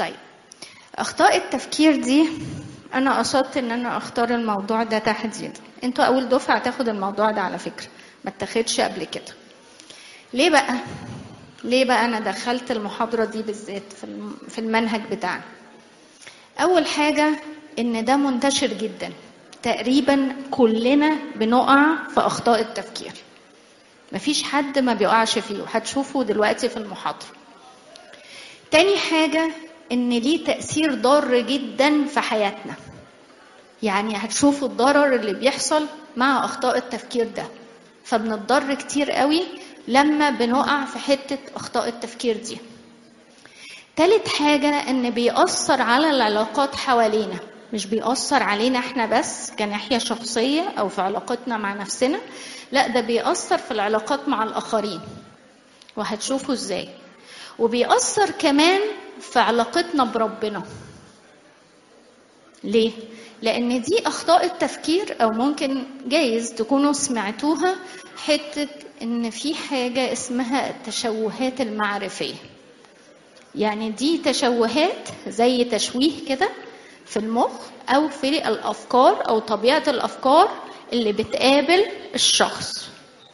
طيب اخطاء التفكير دي انا قصدت ان انا اختار الموضوع ده تحديدا انتوا اول دفعه تاخد الموضوع ده على فكره ما اتاخدش قبل كده ليه بقى ليه بقى انا دخلت المحاضره دي بالذات في الم- في المنهج بتاعنا اول حاجه ان ده منتشر جدا تقريبا كلنا بنقع في اخطاء التفكير مفيش حد ما بيقعش فيه وهتشوفوا دلوقتي في المحاضره تاني حاجة إن ليه تأثير ضار جدا في حياتنا يعني هتشوفوا الضرر اللي بيحصل مع أخطاء التفكير ده فبنضطر كتير قوي لما بنقع في حتة أخطاء التفكير دي تالت حاجة إن بيأثر على العلاقات حوالينا مش بيأثر علينا احنا بس كناحية شخصية أو في علاقتنا مع نفسنا لا ده بيأثر في العلاقات مع الآخرين وهتشوفوا ازاي وبيأثر كمان في علاقتنا بربنا ليه؟ لأن دي أخطاء التفكير أو ممكن جايز تكونوا سمعتوها حتة إن في حاجة اسمها التشوهات المعرفية يعني دي تشوهات زي تشويه كده في المخ أو في الأفكار أو طبيعة الأفكار اللي بتقابل الشخص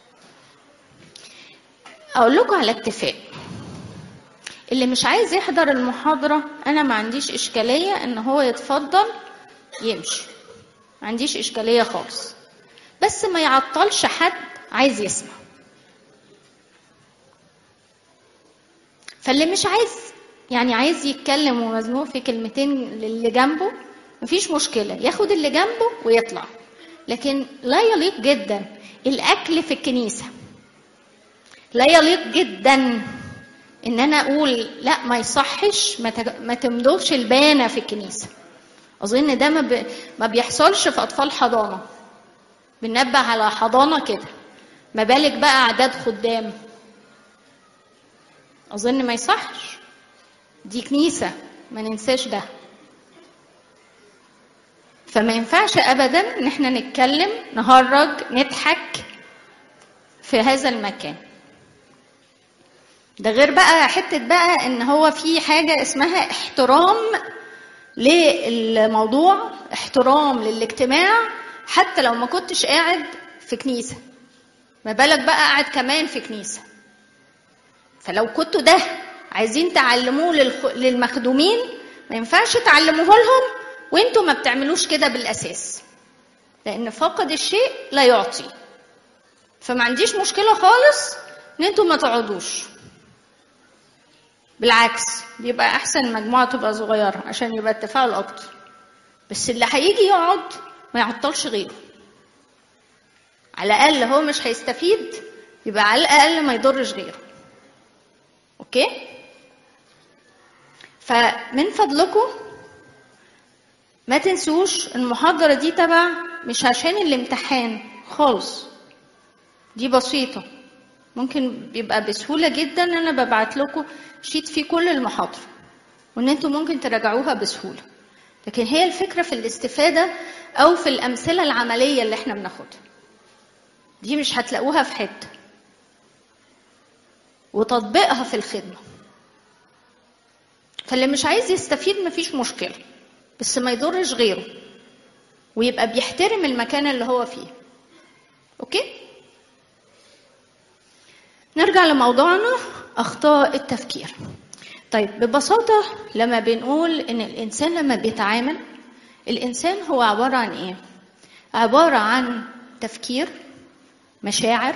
أقول لكم على اتفاق اللي مش عايز يحضر المحاضرة أنا ما عنديش إشكالية إن هو يتفضل يمشي ما عنديش إشكالية خالص بس ما يعطلش حد عايز يسمع فاللي مش عايز يعني عايز يتكلم ومزنوق في كلمتين للي جنبه مفيش مشكلة ياخد اللي جنبه ويطلع لكن لا يليق جدا الأكل في الكنيسة لا يليق جدا ان انا اقول لا ما يصحش ما تج- ما تمضغش البانه في الكنيسه اظن ده ما, ب... ما بيحصلش في اطفال حضانه بننبه على حضانه كده ما بالك بقى اعداد خدام اظن ما يصحش دي كنيسه ما ننساش ده فما ينفعش ابدا ان احنا نتكلم نهرج نضحك في هذا المكان ده غير بقى حتة بقى ان هو في حاجة اسمها احترام للموضوع احترام للاجتماع حتى لو ما كنتش قاعد في كنيسة ما بالك بقى قاعد كمان في كنيسة فلو كنتوا ده عايزين تعلموه للخ... للمخدومين ما ينفعش تعلموه لهم وانتوا ما بتعملوش كده بالاساس لان فاقد الشيء لا يعطي فما عنديش مشكلة خالص ان انتوا ما تقعدوش بالعكس بيبقى احسن المجموعه تبقى صغيره عشان يبقى التفاعل اكتر بس اللي هيجي يقعد ما يعطلش غيره على الاقل هو مش هيستفيد يبقى على الاقل ما يضرش غيره اوكي فمن فضلكم ما تنسوش المحاضره دي تبع مش عشان الامتحان خالص دي بسيطه ممكن بيبقى بسهولة جدا أنا ببعت لكم شيت فيه كل المحاضرة وإن أنتوا ممكن تراجعوها بسهولة لكن هي الفكرة في الاستفادة أو في الأمثلة العملية اللي إحنا بناخدها دي مش هتلاقوها في حتة وتطبيقها في الخدمة فاللي مش عايز يستفيد مفيش مشكلة بس ما يضرش غيره ويبقى بيحترم المكان اللي هو فيه اوكي نرجع لموضوعنا اخطاء التفكير طيب ببساطه لما بنقول ان الانسان لما بيتعامل الانسان هو عباره عن ايه عباره عن تفكير مشاعر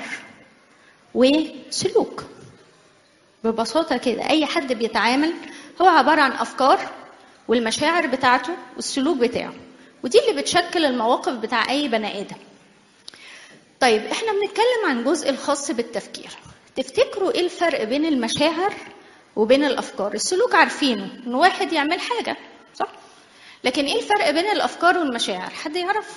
وسلوك ببساطه كده اي حد بيتعامل هو عباره عن افكار والمشاعر بتاعته والسلوك بتاعه ودي اللي بتشكل المواقف بتاع اي بني ادم طيب احنا بنتكلم عن الجزء الخاص بالتفكير تفتكروا ايه الفرق بين المشاعر وبين الافكار السلوك عارفينه ان واحد يعمل حاجه صح لكن ايه الفرق بين الافكار والمشاعر حد يعرف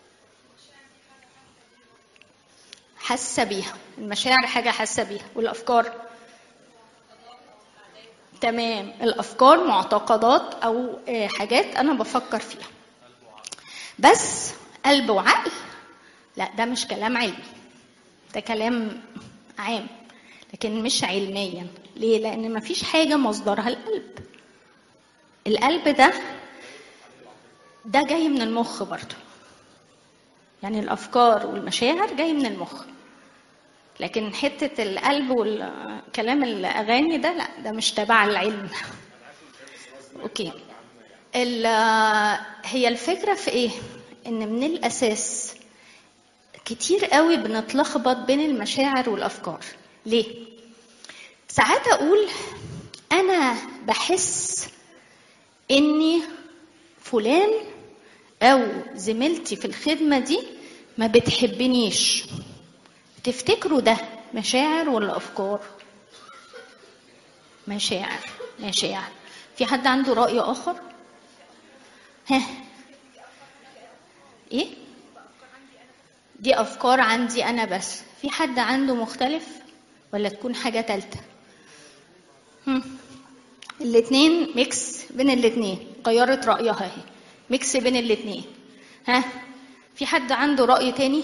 حاسه بيها المشاعر حاجه حاسه بيها والافكار تمام الافكار معتقدات او آه، حاجات انا بفكر فيها بس قلب وعقل لا ده مش كلام علمي ده كلام عام لكن مش علميا ليه لان مفيش حاجه مصدرها القلب القلب ده ده جاي من المخ برضه يعني الافكار والمشاعر جاي من المخ لكن حته القلب والكلام الاغاني ده لا ده مش تبع العلم اوكي هي الفكره في ايه ان من الاساس كتير قوي بنتلخبط بين المشاعر والافكار ليه ساعات اقول انا بحس اني فلان او زميلتي في الخدمه دي ما بتحبنيش تفتكروا ده مشاعر ولا افكار مشاعر مشاعر في حد عنده راي اخر ها ايه دي افكار عندي انا بس في حد عنده مختلف ولا تكون حاجه تالته الاتنين ميكس بين الاتنين غيرت رايها اهي ميكس بين الاتنين ها في حد عنده راي تاني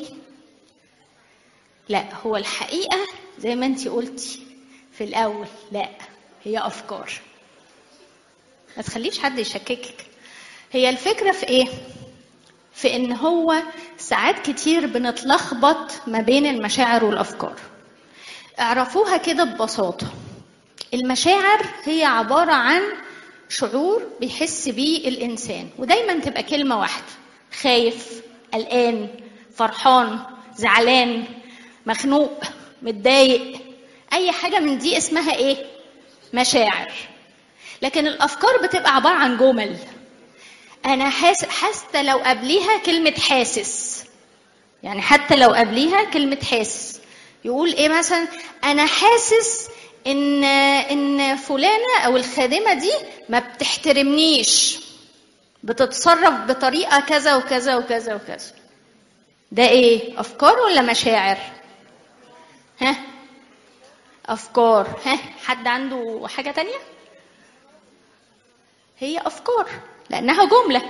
لا هو الحقيقه زي ما انت قلتي في الاول لا هي افكار ما تخليش حد يشككك هي الفكره في ايه في ان هو ساعات كتير بنتلخبط ما بين المشاعر والافكار اعرفوها كده ببساطه المشاعر هي عباره عن شعور بيحس بيه الانسان ودايما تبقى كلمه واحده خايف قلقان فرحان زعلان مخنوق متضايق اي حاجه من دي اسمها ايه مشاعر لكن الافكار بتبقى عباره عن جمل انا حاس حتى لو قبليها كلمه حاسس يعني حتى لو قبليها كلمه حاسس يقول ايه مثلا انا حاسس ان ان فلانه او الخادمه دي ما بتحترمنيش بتتصرف بطريقه كذا وكذا وكذا وكذا ده ايه افكار ولا مشاعر ها افكار ها حد عنده حاجه تانية هي افكار لانها جمله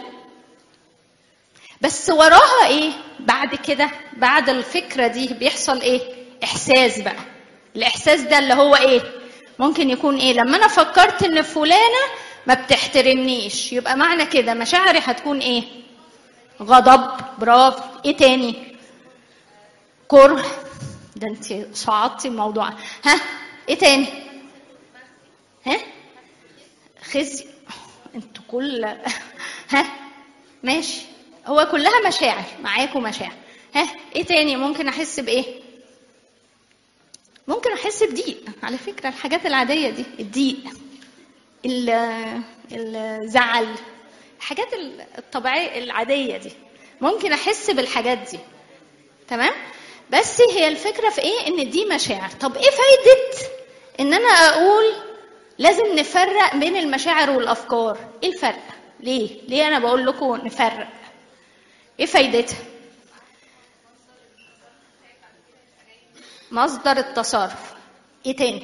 بس وراها ايه بعد كده بعد الفكره دي بيحصل ايه احساس بقى الاحساس ده اللي هو ايه ممكن يكون ايه لما انا فكرت ان فلانه ما بتحترمنيش يبقى معنى كده مشاعري هتكون ايه غضب برافو ايه تاني كره ده انت صعدتي الموضوع ها ايه تاني ها خزي انتوا كل ها ماشي هو كلها مشاعر معاكم مشاعر ها ايه تاني ممكن احس بايه ممكن احس بضيق على فكره الحاجات العاديه دي الضيق الزعل الحاجات الطبيعيه العاديه دي ممكن احس بالحاجات دي تمام بس هي الفكره في ايه ان دي مشاعر طب ايه فايده ان انا اقول لازم نفرق بين المشاعر والافكار ايه الفرق ليه ليه انا بقول لكم نفرق ايه فايدتها مصدر التصرف ايه تاني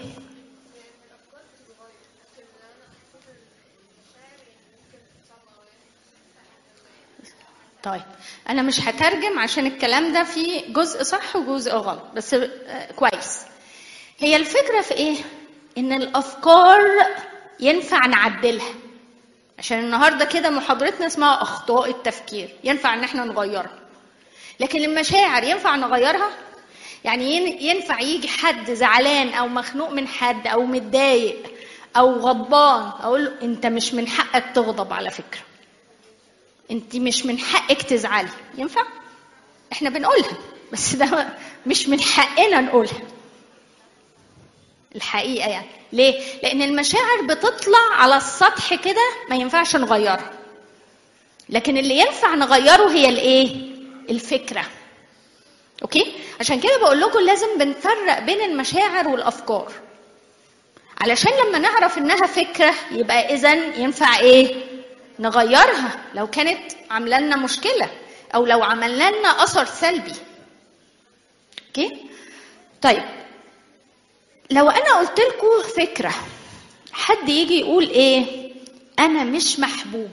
طيب انا مش هترجم عشان الكلام ده فيه جزء صح وجزء غلط بس كويس هي الفكره في ايه ان الافكار ينفع نعدلها عشان النهارده كده محاضرتنا اسمها اخطاء التفكير ينفع ان احنا نغيرها لكن المشاعر ينفع نغيرها يعني ينفع يجي حد زعلان او مخنوق من حد او متضايق او غضبان اقول له انت مش من حقك تغضب على فكره انت مش من حقك تزعلي ينفع احنا بنقولها بس ده مش من حقنا نقولها الحقيقه يعني ليه لان المشاعر بتطلع على السطح كده ما ينفعش نغيرها لكن اللي ينفع نغيره هي الايه الفكره اوكي عشان كده بقول لكم لازم بنفرق بين المشاعر والافكار علشان لما نعرف انها فكره يبقى اذا ينفع ايه نغيرها لو كانت عامله لنا مشكله او لو عملنا لنا اثر سلبي اوكي طيب لو انا قلت لكم فكره حد يجي يقول ايه انا مش محبوب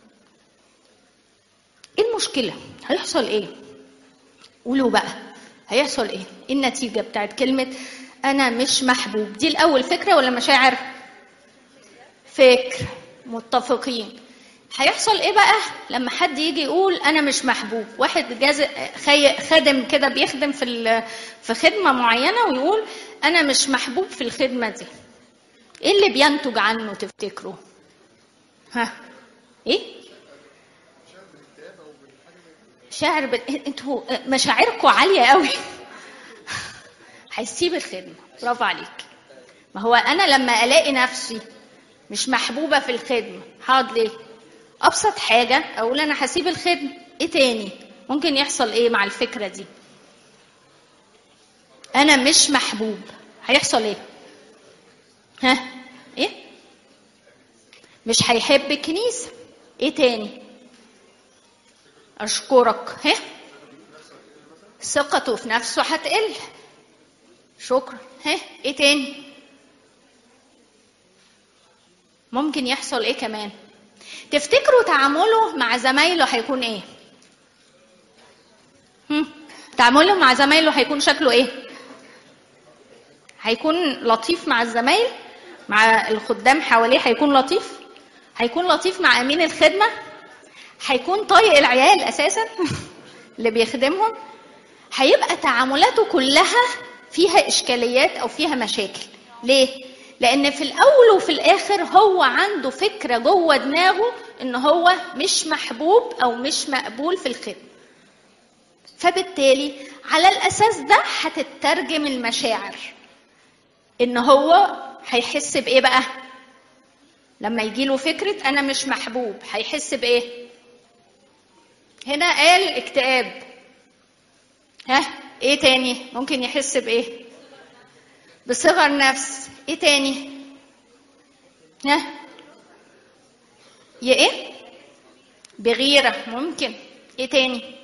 ايه المشكله هيحصل ايه قولوا بقى هيحصل ايه ايه النتيجه بتاعت كلمه انا مش محبوب دي الاول فكره ولا مشاعر فكر متفقين هيحصل ايه بقى لما حد يجي يقول انا مش محبوب واحد جاز خي... خادم كده بيخدم في ال... في خدمه معينه ويقول انا مش محبوب في الخدمه دي ايه اللي بينتج عنه تفتكروا ها ايه شاعر بال... انتوا مشاعركم عاليه قوي هيسيب الخدمه برافو عليك ما هو انا لما الاقي نفسي مش محبوبه في الخدمه هقعد ليه ابسط حاجه اقول انا هسيب الخدمه ايه تاني ممكن يحصل ايه مع الفكره دي انا مش محبوب هيحصل ايه ها ايه مش هيحب الكنيسه ايه تاني اشكرك ها ثقته في نفسه هتقل شكرا ها ايه تاني ممكن يحصل ايه كمان تفتكروا تعامله مع زمايله هيكون ايه هم؟ تعامله مع زمايله هيكون شكله ايه هيكون لطيف مع الزمايل مع الخدام حواليه هيكون لطيف هيكون لطيف مع امين الخدمه هيكون طايق العيال اساسا اللي بيخدمهم هيبقى تعاملاته كلها فيها اشكاليات او فيها مشاكل ليه لان في الاول وفي الاخر هو عنده فكره جوه دماغه ان هو مش محبوب او مش مقبول في الخدمه فبالتالي على الاساس ده هتترجم المشاعر ان هو هيحس بايه بقى لما يجيله فكره انا مش محبوب هيحس بايه هنا قال اكتئاب ها ايه تاني ممكن يحس بايه بصغر نفس ايه تاني ها يا ايه بغيره ممكن ايه تاني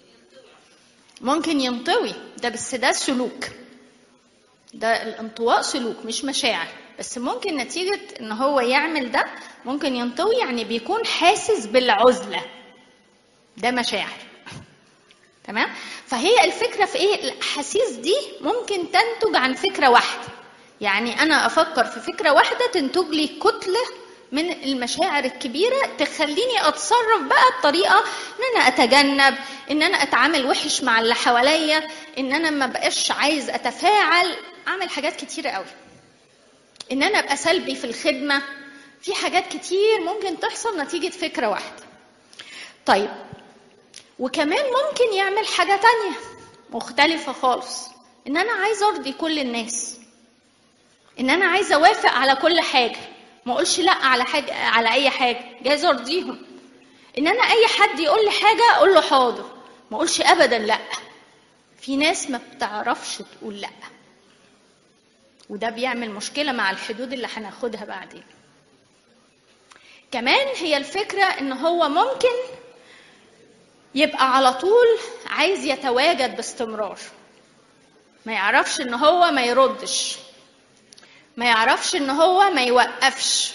ممكن ينطوي ده بس ده سلوك ده الانطواء سلوك مش مشاعر بس ممكن نتيجة ان هو يعمل ده ممكن ينطوي يعني بيكون حاسس بالعزلة ده مشاعر تمام فهي الفكرة في ايه الاحاسيس دي ممكن تنتج عن فكرة واحدة يعني انا افكر في فكرة واحدة تنتج لي كتلة من المشاعر الكبيرة تخليني اتصرف بقى بطريقة ان انا اتجنب ان انا اتعامل وحش مع اللي حواليا ان انا ما بقاش عايز اتفاعل اعمل حاجات كتيرة قوي ان انا ابقى سلبي في الخدمة في حاجات كتير ممكن تحصل نتيجة فكرة واحدة طيب وكمان ممكن يعمل حاجة تانية مختلفة خالص ان انا عايز ارضي كل الناس ان انا عايزه اوافق على كل حاجه ما اقولش لا على حاجه على اي حاجه جايز ارضيهم ان انا اي حد يقول لي حاجه اقول له حاضر ما اقولش ابدا لا في ناس ما بتعرفش تقول لا وده بيعمل مشكله مع الحدود اللي هناخدها بعدين كمان هي الفكره ان هو ممكن يبقى على طول عايز يتواجد باستمرار ما يعرفش ان هو ما يردش ما يعرفش ان هو ما يوقفش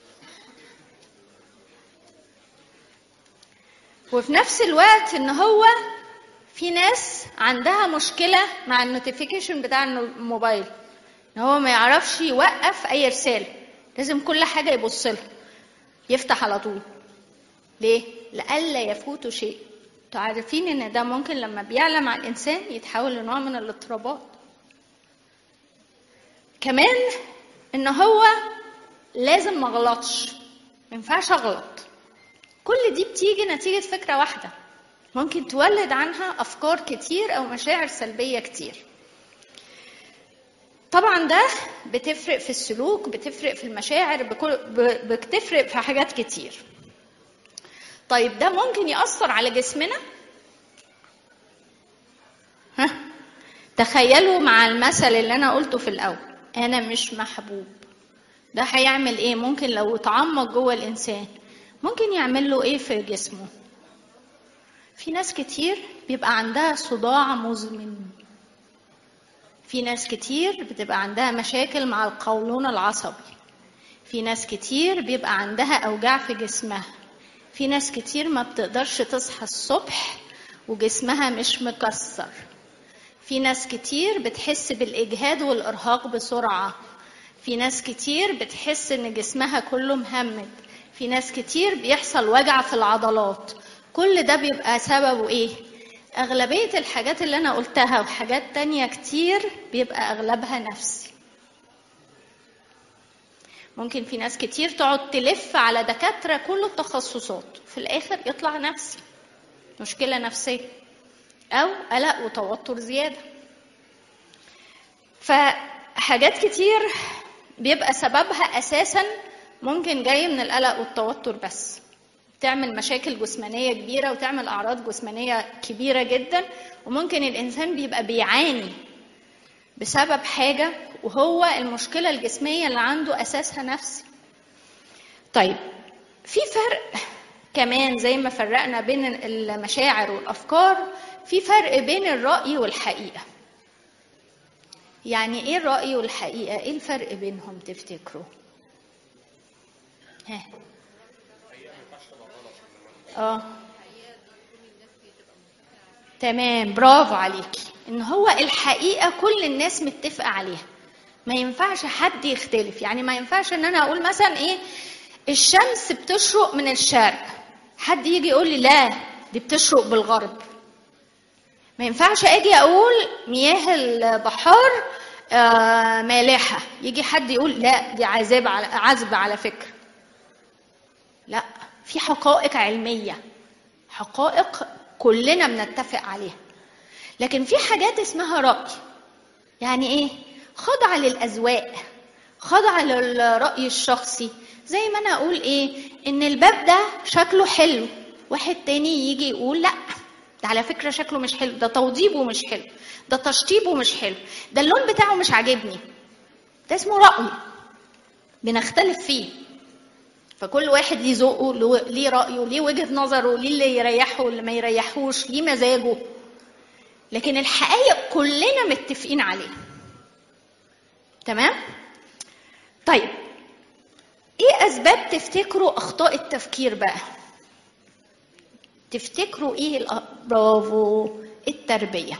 وفي نفس الوقت ان هو في ناس عندها مشكله مع النوتيفيكيشن بتاع الموبايل ان هو ما يعرفش يوقف اي رساله لازم كل حاجه يبص لها يفتح على طول ليه لئلا يفوته شيء انتوا عارفين ان ده ممكن لما بيعلى مع الانسان يتحول لنوع من الاضطرابات كمان ان هو لازم ما اغلطش ما ينفعش اغلط كل دي بتيجي نتيجة فكرة واحدة ممكن تولد عنها أفكار كتير أو مشاعر سلبية كتير طبعا ده بتفرق في السلوك بتفرق في المشاعر بكل بتفرق في حاجات كتير طيب ده ممكن يأثر على جسمنا ها تخيلوا مع المثل اللي أنا قلته في الأول أنا مش محبوب ده هيعمل إيه ممكن لو اتعمق جوه الإنسان ممكن يعمل له إيه في جسمه في ناس كتير بيبقى عندها صداع مزمن في ناس كتير بتبقى عندها مشاكل مع القولون العصبي في ناس كتير بيبقى عندها أوجاع في جسمها في ناس كتير ما بتقدرش تصحى الصبح وجسمها مش مكسر في ناس كتير بتحس بالإجهاد والإرهاق بسرعة في ناس كتير بتحس إن جسمها كله مهمد في ناس كتير بيحصل وجع في العضلات كل ده بيبقى سببه ايه اغلبيه الحاجات اللي انا قلتها وحاجات تانية كتير بيبقى اغلبها نفسي ممكن في ناس كتير تقعد تلف على دكاترة كل التخصصات في الآخر يطلع نفسي مشكلة نفسية أو قلق وتوتر زيادة فحاجات كتير بيبقى سببها أساسا ممكن جاي من القلق والتوتر بس تعمل مشاكل جسمانية كبيرة وتعمل أعراض جسمانية كبيرة جدا وممكن الإنسان بيبقى بيعاني بسبب حاجة وهو المشكلة الجسمية اللي عنده أساسها نفسي طيب في فرق كمان زي ما فرقنا بين المشاعر والأفكار في فرق بين الرأي والحقيقة يعني ايه الرأي والحقيقة ايه الفرق بينهم تفتكروا ها اه تمام برافو عليكي ان هو الحقيقه كل الناس متفقه عليها ما ينفعش حد يختلف يعني ما ينفعش ان انا اقول مثلا ايه الشمس بتشرق من الشرق حد يجي يقول لي لا دي بتشرق بالغرب ما ينفعش اجي اقول مياه البحار آه مالحه يجي حد يقول لا دي عذاب على عذبه على فكره لا في حقائق علميه حقائق كلنا بنتفق عليها لكن في حاجات اسمها رأي يعني ايه خاضعة للأذواق خاضعة للرأي الشخصي زي ما انا اقول ايه ان الباب ده شكله حلو واحد تاني يجي يقول لا ده على فكرة شكله مش حلو ده توضيبه مش حلو ده تشطيبه مش حلو ده اللون بتاعه مش عاجبني ده اسمه رأي بنختلف فيه فكل واحد ليه ذوقه ليه رأيه ليه وجهة نظره ليه اللي يريحه واللي ما يريحوش ليه مزاجه لكن الحقائق كلنا متفقين عليها تمام طيب ايه اسباب تفتكروا اخطاء التفكير بقى تفتكروا ايه برافو التربيه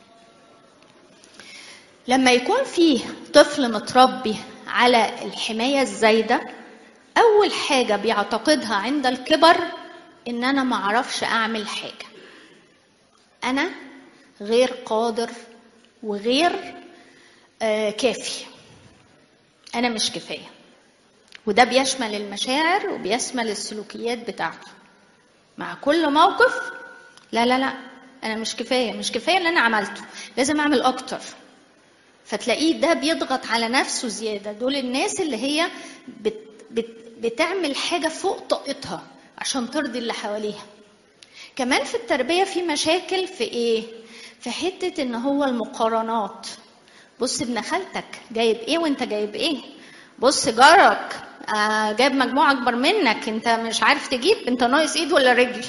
لما يكون في طفل متربي على الحمايه الزايده اول حاجه بيعتقدها عند الكبر ان انا ما اعرفش اعمل حاجه انا غير قادر وغير آه كافي انا مش كفايه وده بيشمل المشاعر وبيشمل السلوكيات بتاعته مع كل موقف لا لا لا انا مش كفايه مش كفايه اللي انا عملته لازم اعمل اكتر فتلاقيه ده بيضغط على نفسه زياده دول الناس اللي هي بت بت بتعمل حاجه فوق طاقتها عشان ترضي اللي حواليها كمان في التربيه في مشاكل في ايه في حته ان هو المقارنات بص ابن خالتك جايب ايه وانت جايب ايه بص جارك آه جايب مجموعه اكبر منك انت مش عارف تجيب انت ناقص ايد ولا رجل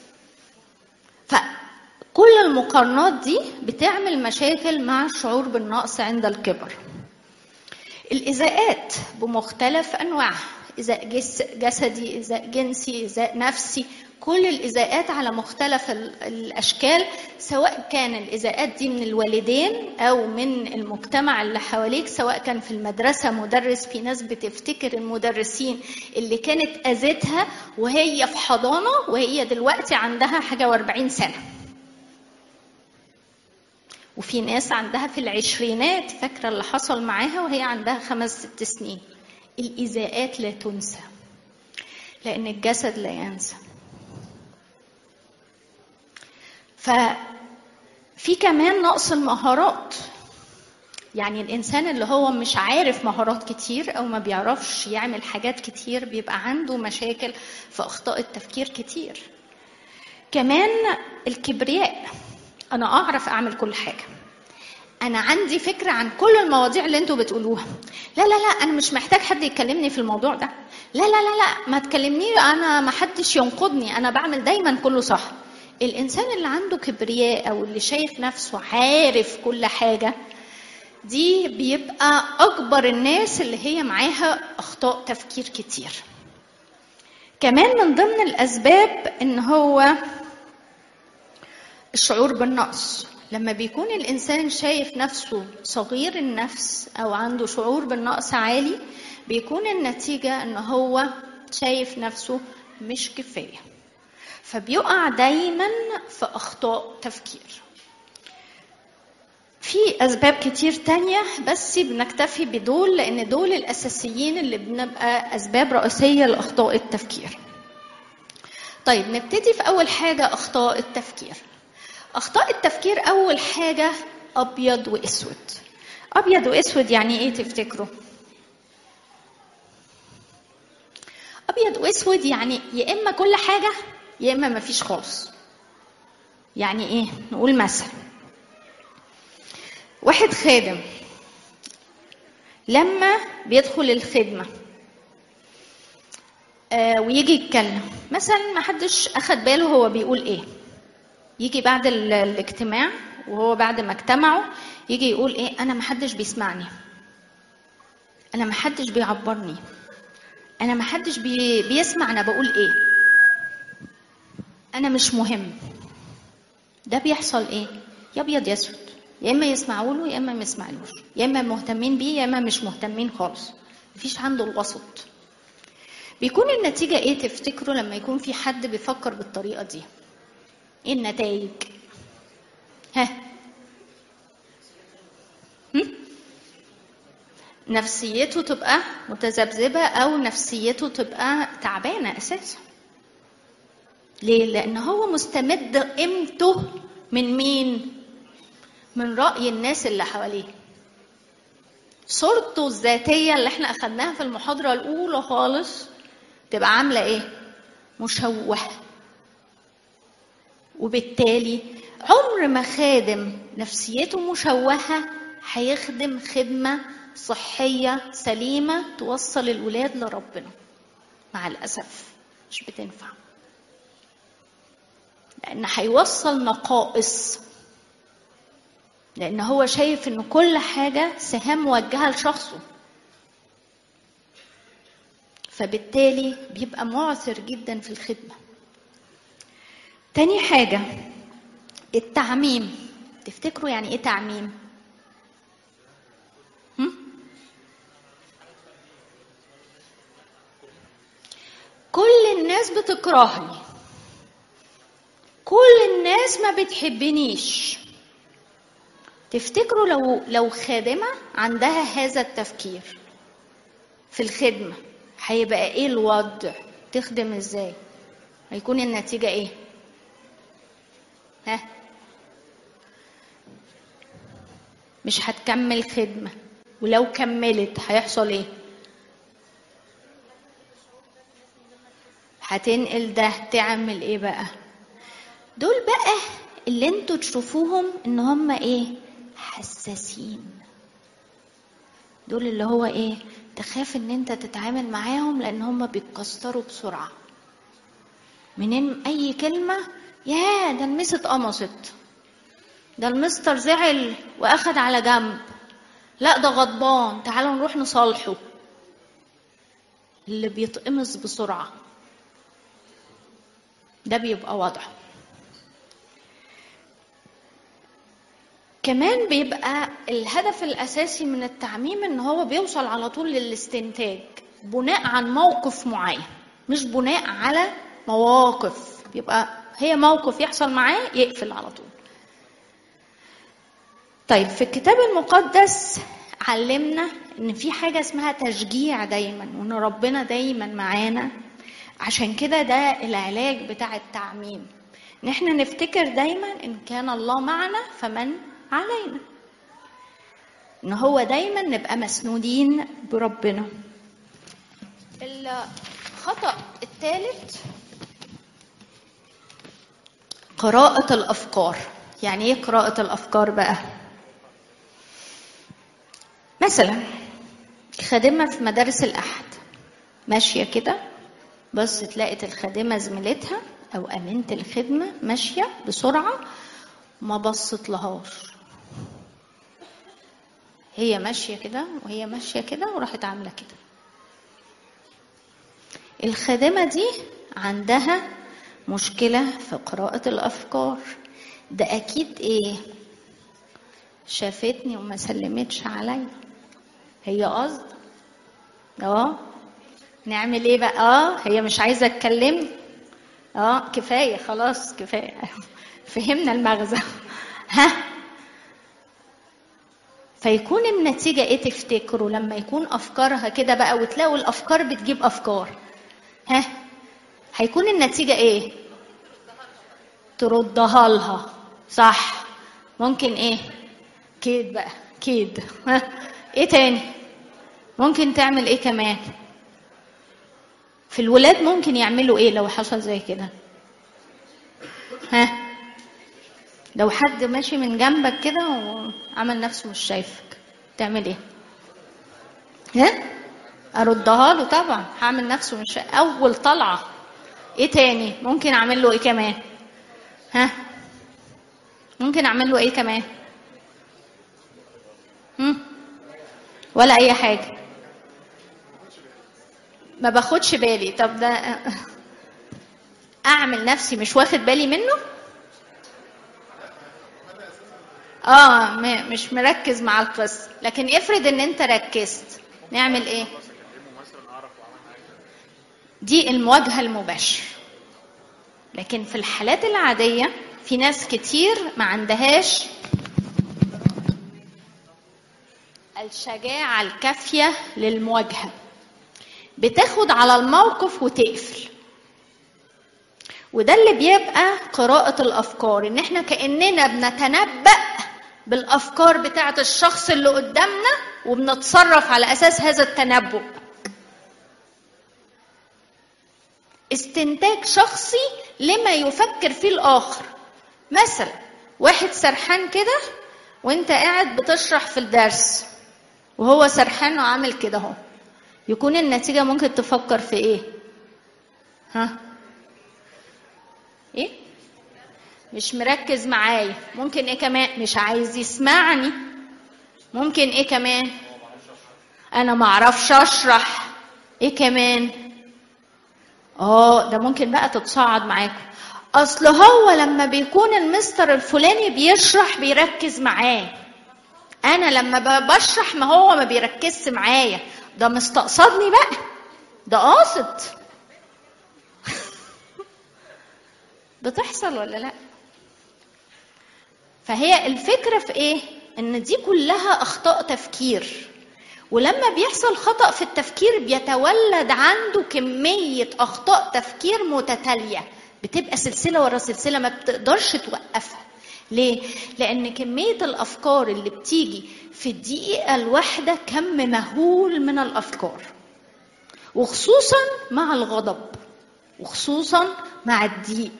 فكل المقارنات دي بتعمل مشاكل مع الشعور بالنقص عند الكبر الإيذاءات بمختلف أنواعها إيذاء جسدي إيذاء جنسي إيذاء نفسي كل الإيذاءات على مختلف الأشكال سواء كان الإيذاءات دي من الوالدين أو من المجتمع اللي حواليك سواء كان في المدرسة مدرس في ناس بتفتكر المدرسين اللي كانت أذتها وهي في حضانة وهي دلوقتي عندها حاجة واربعين سنة وفي ناس عندها في العشرينات فاكرة اللي حصل معاها وهي عندها خمس ست سنين الإيذاءات لا تنسى لأن الجسد لا ينسى ففي كمان نقص المهارات يعني الإنسان اللي هو مش عارف مهارات كتير أو ما بيعرفش يعمل حاجات كتير بيبقى عنده مشاكل في أخطاء التفكير كتير كمان الكبرياء أنا أعرف أعمل كل حاجة أنا عندي فكرة عن كل المواضيع اللي أنتوا بتقولوها لا لا لا أنا مش محتاج حد يكلمني في الموضوع ده لا لا لا لا ما تكلمني أنا ما حدش ينقضني أنا بعمل دايما كله صح الإنسان اللي عنده كبرياء أو اللي شايف نفسه عارف كل حاجة دي بيبقى أكبر الناس اللي هي معاها أخطاء تفكير كتير كمان من ضمن الأسباب إن هو الشعور بالنقص لما بيكون الإنسان شايف نفسه صغير النفس أو عنده شعور بالنقص عالي بيكون النتيجة إن هو شايف نفسه مش كفايه فبيقع دايما في اخطاء تفكير في اسباب كتير تانية بس بنكتفي بدول لان دول الاساسيين اللي بنبقى اسباب رئيسيه لاخطاء التفكير طيب نبتدي في اول حاجه اخطاء التفكير اخطاء التفكير اول حاجه ابيض واسود ابيض واسود يعني ايه تفتكروا ابيض واسود يعني يا اما كل حاجه يا اما مفيش خالص يعني ايه نقول مثلا واحد خادم لما بيدخل الخدمه آه ويجي يتكلم مثلا ما حدش اخد باله هو بيقول ايه يجي بعد الاجتماع وهو بعد ما اجتمعوا يجي يقول ايه انا ما حدش بيسمعني انا ما حدش بيعبرني انا ما حدش بي بيسمع انا بقول ايه انا مش مهم ده بيحصل ايه يا ابيض يا اسود يا اما يسمعوا له يا اما ما يسمعلوش يا اما مهتمين بيه يا اما مش مهتمين خالص مفيش عنده الوسط بيكون النتيجة ايه تفتكروا لما يكون في حد بيفكر بالطريقة دي ايه النتائج ها هم؟ نفسيته تبقى متذبذبة أو نفسيته تبقى تعبانة أساسا ليه؟ لأن هو مستمد قيمته من مين؟ من رأي الناس اللي حواليه صورته الذاتية اللي احنا أخدناها في المحاضرة الأولى خالص تبقى عاملة إيه؟ مشوهة وبالتالي عمر ما خادم نفسيته مشوهة هيخدم خدمة صحية سليمة توصل الولاد لربنا مع الأسف مش بتنفع لأن هيوصل نقائص لأن هو شايف إن كل حاجة سهام موجهة لشخصه فبالتالي بيبقى معثر جدا في الخدمة تاني حاجة التعميم تفتكروا يعني ايه تعميم هم؟ كل الناس بتكرهني كل الناس ما بتحبنيش تفتكروا لو لو خادمة عندها هذا التفكير في الخدمة هيبقى ايه الوضع تخدم ازاي هيكون النتيجة ايه ها مش هتكمل خدمة ولو كملت هيحصل ايه هتنقل ده تعمل ايه بقى دول بقى اللي انتوا تشوفوهم ان هم ايه حساسين دول اللي هو ايه تخاف ان انت تتعامل معاهم لان هم بيتكسروا بسرعه منين اي كلمه يا ده المس اتقمصت ده المستر زعل واخد على جنب لا ده غضبان تعالوا نروح نصالحه اللي بيتقمص بسرعه ده بيبقى وضعه كمان بيبقى الهدف الاساسي من التعميم ان هو بيوصل على طول للاستنتاج بناء عن موقف معين مش بناء على مواقف بيبقى هي موقف يحصل معاه يقفل على طول طيب في الكتاب المقدس علمنا ان في حاجه اسمها تشجيع دايما وان ربنا دايما معانا عشان كده ده العلاج بتاع التعميم ان احنا نفتكر دايما ان كان الله معنا فمن علينا ان هو دايما نبقى مسنودين بربنا الخطا الثالث قراءة الأفكار يعني إيه قراءة الأفكار بقى؟ مثلا خادمة في مدارس الأحد ماشية كده بس تلاقت الخادمة زميلتها أو أمينة الخدمة ماشية بسرعة ما بصت لهاش هي ماشية كده وهي ماشية كده وراحت عاملة كده الخادمة دي عندها مشكلة في قراءة الأفكار ده أكيد إيه شافتني وما سلمتش عليا هي قصد اه نعمل ايه بقى اه هي مش عايزه تكلمني اه كفايه خلاص كفايه فهمنا المغزى ها فيكون النتيجة ايه تفتكروا لما يكون افكارها كده بقى وتلاقوا الافكار بتجيب افكار ها هيكون النتيجة ايه تردها لها صح ممكن ايه كيد بقى كيد ها ايه تاني ممكن تعمل ايه كمان في الولاد ممكن يعملوا ايه لو حصل زي كده ها لو حد ماشي من جنبك كده وعمل نفسه مش شايفك تعمل ايه ها اردها له طبعا هعمل نفسه مش شايف. اول طلعه ايه تاني ممكن اعمل له ايه كمان ها ممكن اعمل له ايه كمان هم؟ ولا اي حاجه ما باخدش بالي طب ده اعمل نفسي مش واخد بالي منه اه مش مركز مع القصه لكن افرض ان انت ركزت نعمل ايه دي المواجهه المباشره لكن في الحالات العاديه في ناس كتير ما عندهاش الشجاعه الكافيه للمواجهه بتاخد على الموقف وتقفل وده اللي بيبقى قراءة الأفكار إن إحنا كأننا بنتنبأ بالافكار بتاعه الشخص اللي قدامنا وبنتصرف على اساس هذا التنبؤ استنتاج شخصي لما يفكر فيه الاخر مثلا واحد سرحان كده وانت قاعد بتشرح في الدرس وهو سرحان وعامل كده اهو يكون النتيجه ممكن تفكر في ايه ها ايه مش مركز معايا ممكن ايه كمان مش عايز يسمعني ممكن ايه كمان انا ما اعرفش اشرح ايه كمان اه ده ممكن بقى تتصاعد معاكم اصل هو لما بيكون المستر الفلاني بيشرح بيركز معاه انا لما بشرح ما هو ما بيركزش معايا ده مستقصدني بقى ده قاصد بتحصل ولا لا فهي الفكرة في إيه؟ إن دي كلها أخطاء تفكير ولما بيحصل خطأ في التفكير بيتولد عنده كمية أخطاء تفكير متتالية بتبقى سلسلة ورا سلسلة ما بتقدرش توقفها ليه؟ لأن كمية الأفكار اللي بتيجي في الدقيقة الواحدة كم مهول من الأفكار وخصوصا مع الغضب وخصوصا مع الضيق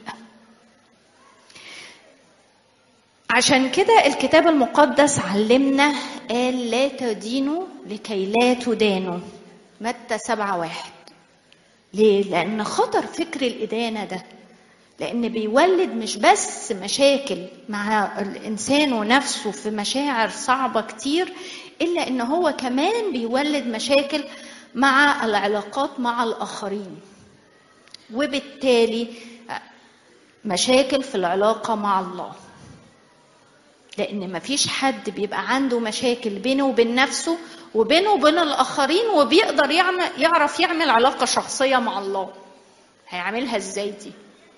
عشان كده الكتاب المقدس علمنا قال لا تدينوا لكي لا تدانوا متى سبعة واحد ليه؟ لأن خطر فكر الإدانة ده لأن بيولد مش بس مشاكل مع الإنسان ونفسه في مشاعر صعبة كتير إلا إن هو كمان بيولد مشاكل مع العلاقات مع الآخرين وبالتالي مشاكل في العلاقة مع الله لان مفيش حد بيبقى عنده مشاكل بينه وبين نفسه وبينه وبين الاخرين وبيقدر يعمل يعرف يعمل علاقه شخصيه مع الله هيعملها ازاي دي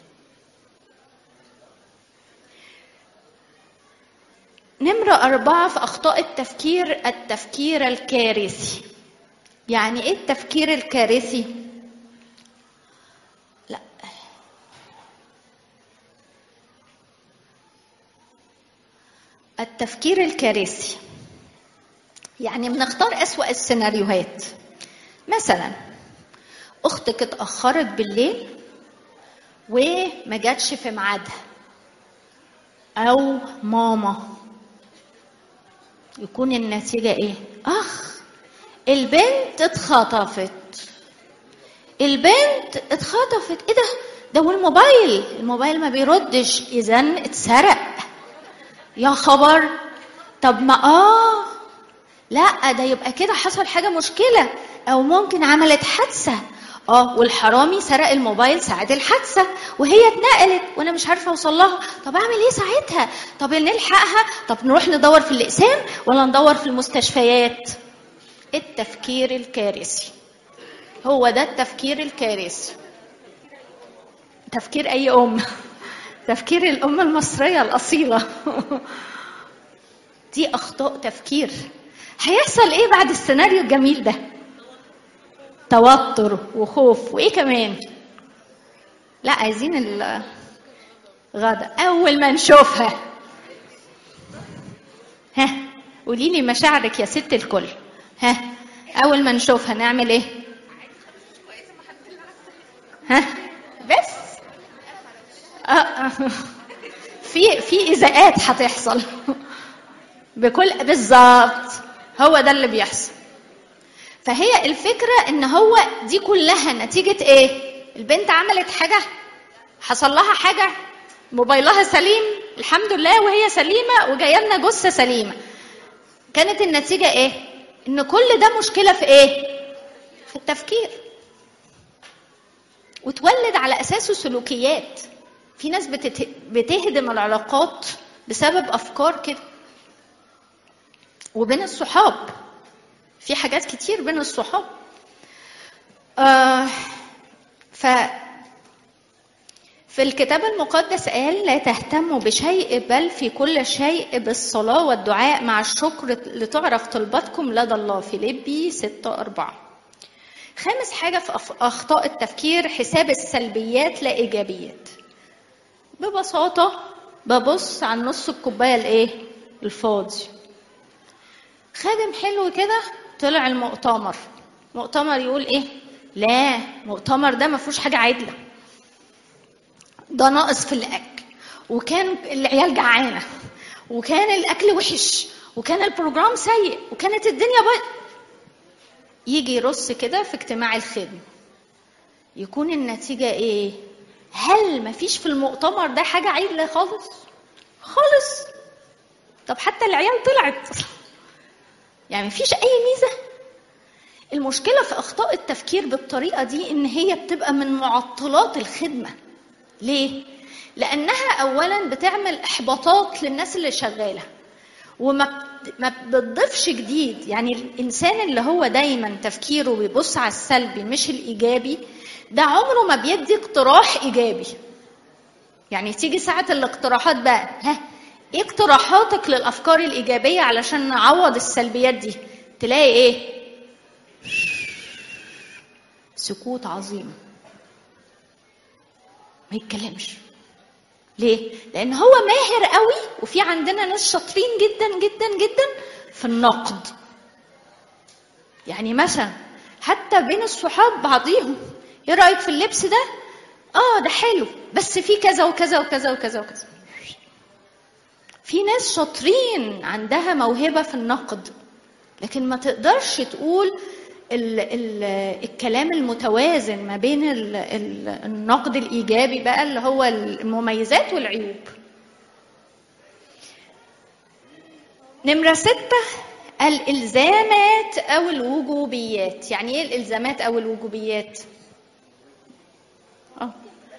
نمرة أربعة في أخطاء التفكير التفكير الكارثي يعني إيه التفكير الكارثي؟ لا التفكير الكارثي يعني بنختار أسوأ السيناريوهات مثلا أختك اتأخرت بالليل وما جاتش في ميعادها أو ماما يكون النتيجة إيه؟ أخ البنت اتخطفت البنت اتخطفت إيه ده؟ ده والموبايل الموبايل ما بيردش إذا اتسرق يا خبر طب ما اه لا ده يبقى كده حصل حاجه مشكله او ممكن عملت حادثه اه والحرامي سرق الموبايل ساعة الحادثة وهي اتنقلت وانا مش عارفة اوصل لها طب اعمل ايه ساعتها طب نلحقها طب نروح ندور في الاقسام ولا ندور في المستشفيات التفكير الكارثي هو ده التفكير الكارثي تفكير اي ام تفكير الام المصريه الاصيله دي اخطاء تفكير هيحصل ايه بعد السيناريو الجميل ده توتر وخوف وايه كمان لا عايزين الغدا اول ما نشوفها ها قولي لي مشاعرك يا ست الكل ها اول ما نشوفها نعمل ايه ها بس آه آه. في في ازاءات هتحصل بكل بالظبط هو ده اللي بيحصل فهي الفكره ان هو دي كلها نتيجه ايه البنت عملت حاجه حصل لها حاجه موبايلها سليم الحمد لله وهي سليمه وجايه لنا جثه سليمه كانت النتيجه ايه ان كل ده مشكله في ايه في التفكير وتولد على اساسه سلوكيات في ناس بتت... بتهدم العلاقات بسبب افكار كده وبين الصحاب في حاجات كتير بين الصحاب آه ف في الكتاب المقدس قال لا تهتموا بشيء بل في كل شيء بالصلاة والدعاء مع الشكر لتعرف طلباتكم لدى الله فيليبي 6 4 خامس حاجة في أخطاء التفكير حساب السلبيات لا إيجابيات ببساطة ببص على نص الكوباية الإيه؟ الفاضي خادم حلو كده طلع المؤتمر مؤتمر يقول إيه؟ لا مؤتمر ده ما فيهوش حاجة عدلة ده ناقص في الأكل وكان العيال جعانة وكان الأكل وحش وكان البروجرام سيء وكانت الدنيا بقى يجي يرص كده في اجتماع الخدمة يكون النتيجة ايه هل مفيش في المؤتمر ده حاجة عدلة خالص خالص طب حتى العيال طلعت يعني مفيش اي ميزة المشكلة في اخطاء التفكير بالطريقة دي ان هي بتبقى من معطلات الخدمة ليه لانها اولا بتعمل احباطات للناس اللي شغاله وما ما بتضيفش جديد يعني الانسان اللي هو دايما تفكيره بيبص على السلبي مش الايجابي ده عمره ما بيدي اقتراح ايجابي يعني تيجي ساعه الاقتراحات بقى ها ايه اقتراحاتك للافكار الايجابيه علشان نعوض السلبيات دي تلاقي ايه سكوت عظيم ما يتكلمش ليه؟ لأن هو ماهر قوي وفي عندنا ناس شاطرين جدا جدا جدا في النقد. يعني مثلا حتى بين الصحاب بعضيهم ايه رأيك في اللبس ده؟ اه ده حلو بس في كذا وكذا وكذا وكذا وكذا. في ناس شاطرين عندها موهبة في النقد لكن ما تقدرش تقول ال ال الكلام المتوازن ما بين ال ال النقد الايجابي بقى اللي هو المميزات والعيوب نمرة ستة الإلزامات أو الوجوبيات يعني إيه الإلزامات أو الوجوبيات؟ أه.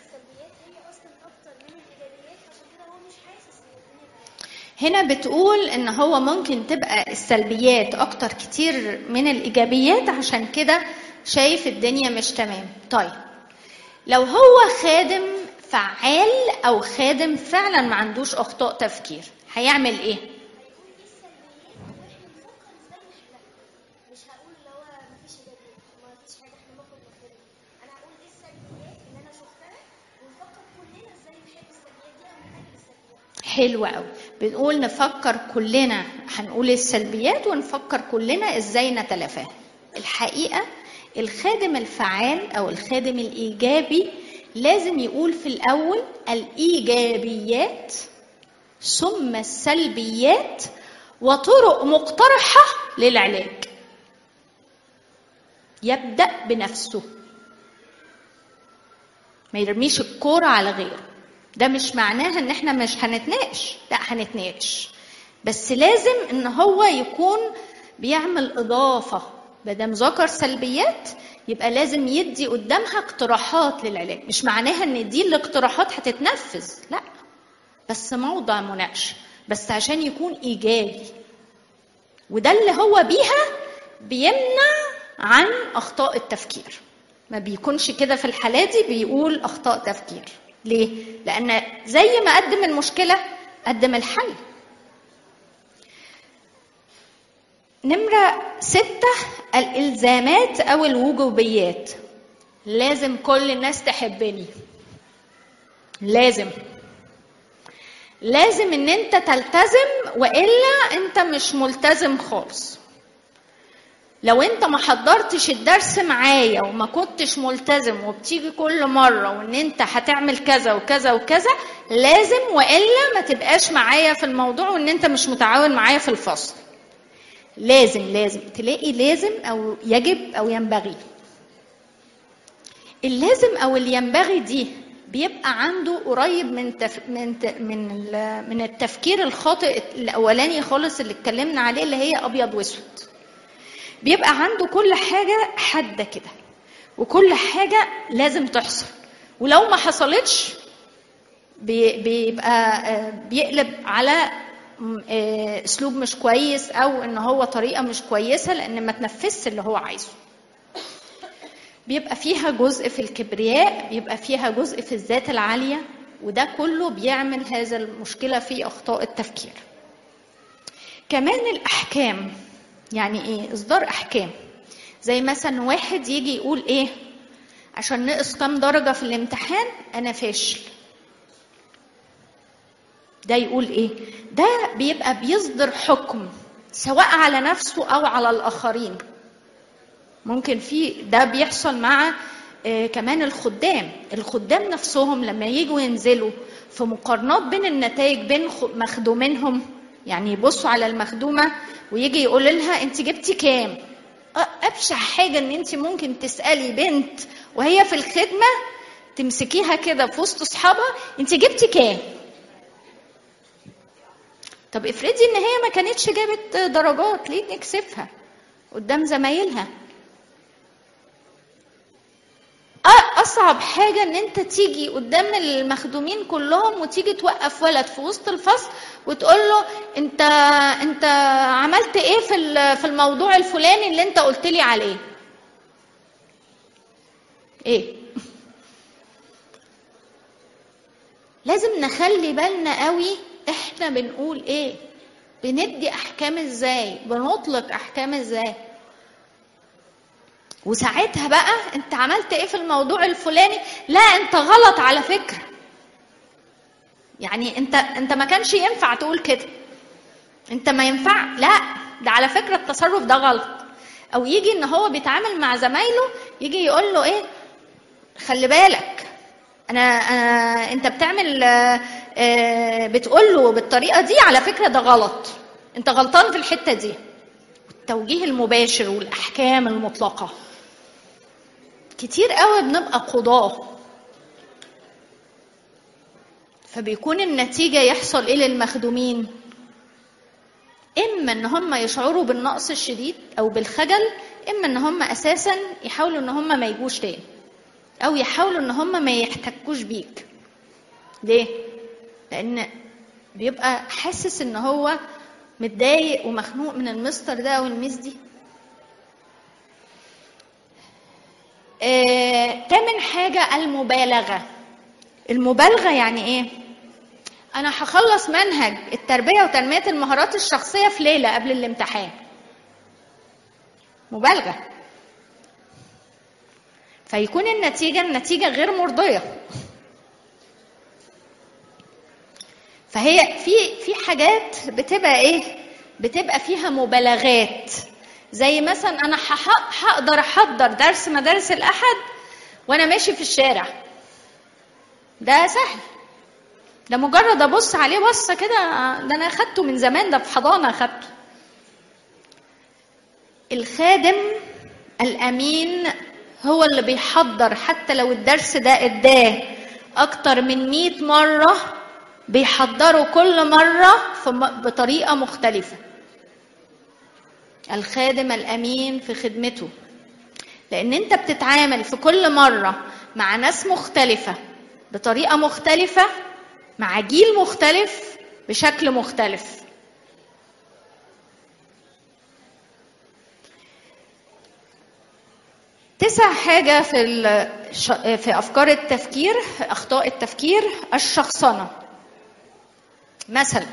هنا بتقول ان هو ممكن تبقى السلبيات اكتر كتير من الايجابيات عشان كده شايف الدنيا مش تمام طيب لو هو خادم فعال او خادم فعلا ما عندوش اخطاء تفكير هيعمل ايه حلو قوي بنقول نفكر كلنا هنقول السلبيات ونفكر كلنا ازاي نتلافاها الحقيقه الخادم الفعال او الخادم الايجابي لازم يقول في الاول الايجابيات ثم السلبيات وطرق مقترحه للعلاج يبدا بنفسه ما يرميش الكوره على غيره ده مش معناها ان احنا مش هنتناقش لا هنتناقش بس لازم ان هو يكون بيعمل اضافه مادام ذكر سلبيات يبقى لازم يدي قدامها اقتراحات للعلاج مش معناها ان دي الاقتراحات هتتنفذ لا بس موضع مناقشه بس عشان يكون ايجابي وده اللي هو بيها بيمنع عن اخطاء التفكير ما بيكونش كده في الحالة دي بيقول أخطاء تفكير ليه؟ لأن زي ما قدم المشكلة قدم الحل نمرة ستة الإلزامات أو الوجوبيات لازم كل الناس تحبني لازم لازم ان انت تلتزم والا انت مش ملتزم خالص لو انت ما حضرتش الدرس معايا وما كنتش ملتزم وبتيجي كل مره وان انت هتعمل كذا وكذا وكذا لازم والا ما تبقاش معايا في الموضوع وان انت مش متعاون معايا في الفصل لازم لازم تلاقي لازم او يجب او ينبغي اللازم او اللي ينبغي دي بيبقى عنده قريب من تف... من ت... من ال... من التفكير الخاطئ الاولاني خالص اللي اتكلمنا عليه اللي هي ابيض واسود بيبقى عنده كل حاجه حاده كده وكل حاجه لازم تحصل ولو ما حصلتش بي... بيبقى بيقلب على اسلوب مش كويس او ان هو طريقه مش كويسه لان ما تنفذش اللي هو عايزه بيبقى فيها جزء في الكبرياء بيبقى فيها جزء في الذات العاليه وده كله بيعمل هذا المشكله في اخطاء التفكير كمان الاحكام يعني ايه اصدار احكام زي مثلا واحد يجي يقول ايه عشان نقص كام درجه في الامتحان انا فاشل ده يقول ايه ده بيبقى بيصدر حكم سواء على نفسه او على الاخرين ممكن في ده بيحصل مع آه كمان الخدام الخدام نفسهم لما يجوا ينزلوا في مقارنات بين النتائج بين مخدومينهم يعني يبصوا على المخدومه ويجي يقول لها انت جبتي كام ابشع حاجه ان انت ممكن تسالي بنت وهي في الخدمه تمسكيها كده في وسط اصحابها انت جبتي كام طب افرضي ان هي ما كانتش جابت درجات ليه نكسفها قدام زمايلها اصعب حاجه ان انت تيجي قدام المخدومين كلهم وتيجي توقف ولد في وسط الفصل وتقول له انت انت عملت ايه في في الموضوع الفلاني اللي انت قلت لي عليه ايه لازم نخلي بالنا قوي احنا بنقول ايه بندي احكام ازاي بنطلق احكام ازاي وساعتها بقى انت عملت ايه في الموضوع الفلاني لا انت غلط على فكره يعني انت انت ما كانش ينفع تقول كده انت ما ينفع لا ده على فكره التصرف ده غلط او يجي ان هو بيتعامل مع زمايله يجي يقول له ايه خلي بالك انا, أنا انت بتعمل آه بتقول له بالطريقه دي على فكره ده غلط انت غلطان في الحته دي التوجيه المباشر والاحكام المطلقه كتير قوي بنبقى قضاه فبيكون النتيجه يحصل ايه للمخدومين اما ان هم يشعروا بالنقص الشديد او بالخجل اما ان هم اساسا يحاولوا ان هم ما يجوش تاني او يحاولوا ان هم ما يحتكوش بيك ليه لان بيبقى حاسس ان هو متضايق ومخنوق من المستر ده او الميس دي آه، تامن حاجة المبالغة المبالغة يعني ايه انا هخلص منهج التربية وتنمية المهارات الشخصية في ليلة قبل الامتحان مبالغة فيكون النتيجة النتيجة غير مرضية فهي في في حاجات بتبقى ايه بتبقى فيها مبالغات زي مثلا انا هقدر احضر درس مدارس الاحد وانا ماشي في الشارع ده سهل ده مجرد ابص عليه بصه كده ده انا اخدته من زمان ده في حضانه اخدته الخادم الامين هو اللي بيحضر حتى لو الدرس ده اداه اكتر من مئة مره بيحضروا كل مرة بطريقة مختلفة الخادم الأمين في خدمته لأن أنت بتتعامل في كل مرة مع ناس مختلفة بطريقة مختلفة مع جيل مختلف بشكل مختلف تسع حاجة في الش... في أفكار التفكير أخطاء التفكير الشخصنة مثلا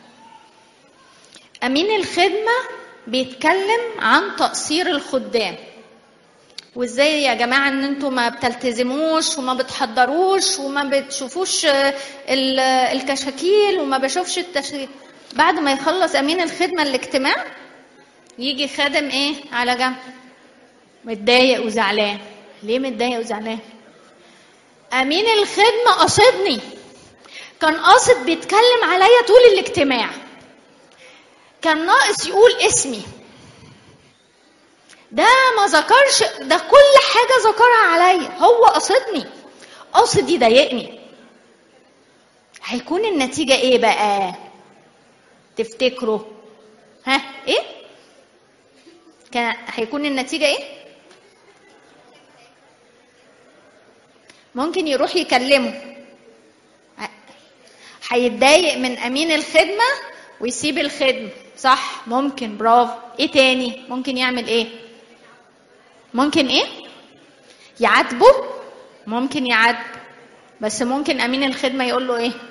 أمين الخدمة بيتكلم عن تقصير الخدام وازاي يا جماعة ان انتوا ما بتلتزموش وما بتحضروش وما بتشوفوش ال- الكشاكيل وما بشوفش التشريع بعد ما يخلص امين الخدمة الاجتماع يجي خادم ايه على جنب متضايق وزعلان ليه متضايق وزعلان امين الخدمه قصدني كان قاصد بيتكلم عليا طول الاجتماع كان ناقص يقول اسمي ده ما ذكرش ده كل حاجه ذكرها عليا هو قصدني قاصد يضايقني هيكون النتيجه ايه بقى تفتكروا ها ايه كان هيكون النتيجه ايه ممكن يروح يكلمه هيتضايق من امين الخدمه ويسيب الخدمه صح ممكن برافو ايه تاني ممكن يعمل ايه ممكن ايه يعاتبه ممكن يعاتب بس ممكن امين الخدمه يقول له ايه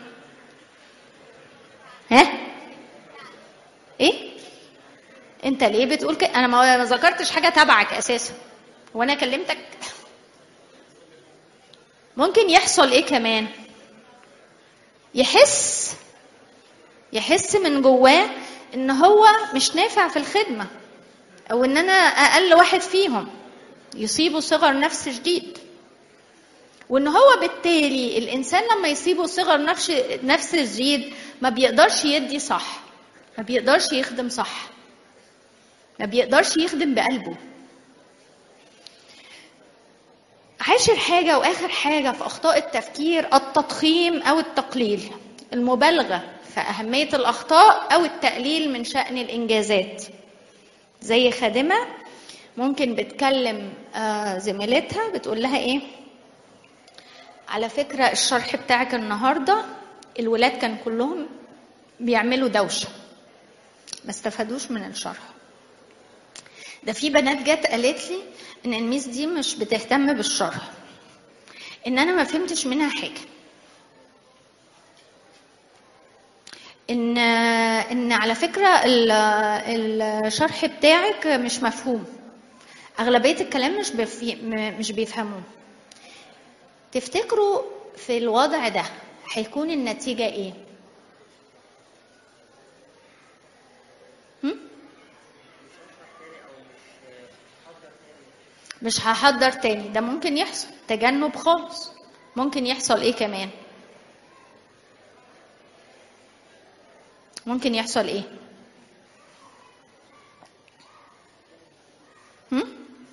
ها ايه انت ليه بتقول كده انا ما ذكرتش حاجه تبعك اساسا وانا كلمتك ممكن يحصل ايه كمان يحس يحس من جواه ان هو مش نافع في الخدمه او ان انا اقل واحد فيهم يصيبه صغر نفس شديد وان هو بالتالي الانسان لما يصيبه صغر نفس نفس شديد ما بيقدرش يدي صح ما بيقدرش يخدم صح ما بيقدرش يخدم بقلبه عاشر حاجة وآخر حاجة في أخطاء التفكير التضخيم أو التقليل المبالغة في أهمية الأخطاء أو التقليل من شأن الإنجازات زي خادمة ممكن بتكلم آه، زميلتها بتقول لها إيه على فكرة الشرح بتاعك النهاردة الولاد كان كلهم بيعملوا دوشة ما استفادوش من الشرح ده في بنات جت قالت لي ان الميس دي مش بتهتم بالشرح ان انا ما فهمتش منها حاجه ان ان على فكره ال- الشرح بتاعك مش مفهوم اغلبيه الكلام مش بفي مش بيفهموه تفتكروا في الوضع ده هيكون النتيجه ايه هم؟ مش هحضر تاني ده ممكن يحصل تجنب خالص ممكن يحصل ايه كمان ممكن يحصل ايه هم؟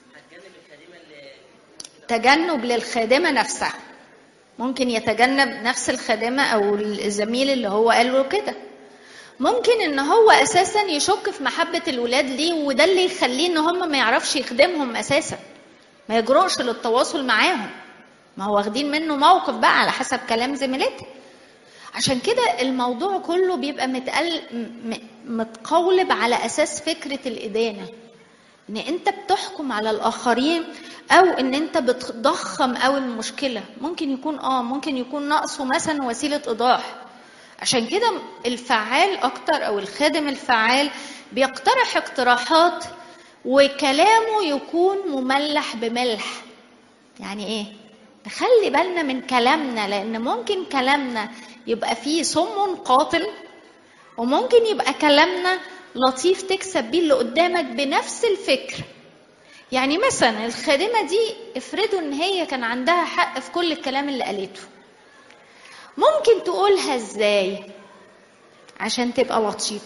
تجنب للخادمة نفسها ممكن يتجنب نفس الخادمة أو الزميل اللي هو قال له كده ممكن ان هو اساسا يشك في محبة الولاد ليه وده اللي يخليه ان هم ما يعرفش يخدمهم اساسا ما يجرؤش للتواصل معاهم ما هو واخدين منه موقف بقى على حسب كلام زميلته عشان كده الموضوع كله بيبقى متقل م- متقولب على اساس فكرة الادانة ان انت بتحكم على الاخرين او ان انت بتضخم قوي المشكلة ممكن يكون اه ممكن يكون نقصه مثلا وسيلة ايضاح عشان كده الفعال اكتر او الخادم الفعال بيقترح اقتراحات وكلامه يكون مملح بملح يعني ايه نخلي بالنا من كلامنا لان ممكن كلامنا يبقى فيه سم قاتل وممكن يبقى كلامنا لطيف تكسب بيه اللي قدامك بنفس الفكر يعني مثلا الخادمة دي افرضوا ان هي كان عندها حق في كل الكلام اللي قالته ممكن تقولها ازاي عشان تبقى لطيف